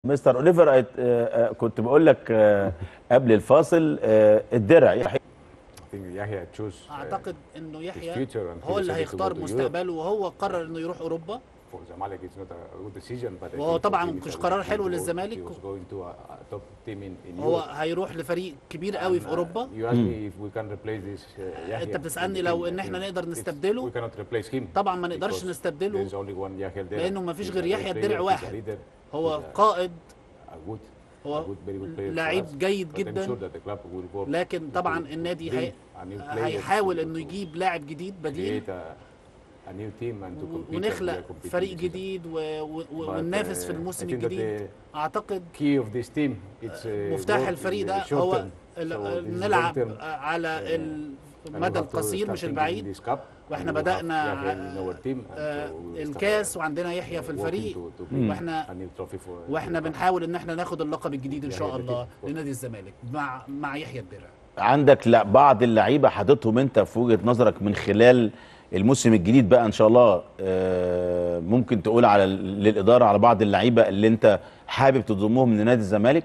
مستر اوليفر آه، آه، كنت بقول لك آه، قبل الفاصل آه، الدرع يحيى I think Yahya chose uh, اعتقد انه يحيى future and he هو اللي decided to هيختار go to Europe. مستقبله وهو قرر انه يروح اوروبا for Zamalek it's not a good decision but I وهو think for طبعاً him it's مش a good قرار decision حلو to go- للزمالك. he was going to a, a top team in, in هو Europe. هيروح لفريق كبير قوي في And, uh, اوروبا You asked me if we can replace this uh, Yahya. انت بتسالني in the لو team. ان I احنا think نقدر it's- نستبدله We cannot replace him. طبعا ما نقدرش because نستبدله There's only one Yahya Eldera. لأنه ما فيش He's غير a يحيى great الدرع player, he's a واحد. leader, هو he's a- قائد a good- هو a good- very good player for لعيب us. جيد But I'm جدا. sure that the club will work لكن طبعا to- to النادي bring هي a new player هيحاول to- انه to يجيب لاعب جديد بديل create a- a new team and to compete and we are ونخلق competing فريق this season. جديد و- و- But, وننافس uh, في الموسم I think that الجديد اعتقد the key of this team it's, uh, مفتاح work الفريق in ده the short هو term. ال- So this is نلعب long term. على And المدى we have to القصير start مش thinking البعيد in this cup. واحنا And we have بدأنا Yahya in our team and آه، so we will start, الكاس uh, وعندنا يحيى في working الفريق to- to bring واحنا a new trophy for- واحنا for- بنحاول ان احنا ناخد اللقب الجديد ان شاء يحيى الله الدين. لنادي الزمالك مع مع يحيى الدرع عندك لا بعض اللعيبه حاططهم انت في وجهه نظرك من خلال الموسم الجديد بقى ان شاء الله آه، ممكن تقول على للاداره على بعض اللعيبه اللي انت حابب تضمهم لنادي الزمالك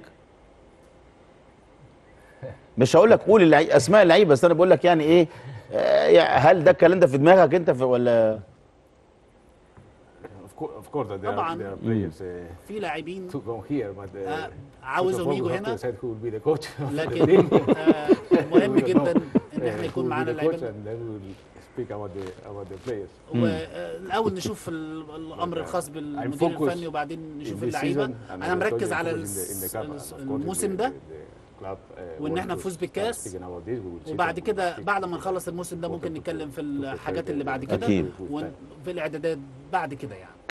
مش هقول لك قول اللعيب اسماء اللعيبه بس انا بقول لك يعني ايه آه، يعني هل ده الكلام ده في دماغك انت في ولا Of course, of course that there are, طبعاً. there are players uh, في لاعبين to go here but uh, آه، first of عاوزهم all, يجوا we have to هنا decide who will be the coach of the لكن team. آه، مهم We don't جدا know, ان uh, احنا who يكون will be معانا the coach لعيبه and then we will speak about the about the players. والاول نشوف ال- الامر الخاص بالمدير I'm focused الفني وبعدين in نشوف this اللعيبه season and انا I will tell مركز you على focus in الس- the- in the cup and الس- of course الموسم the- ده the club, uh, وإن want إحنا to نفوز start بالكاس. speaking about this, we will sit وبعد and we will كده speak بعد ما about نخلص the- الموسم ده to- ممكن to- نتكلم في to prepare الحاجات the- اللي بعد the- كده أكيد. وفي الاعدادات بعد كده يعني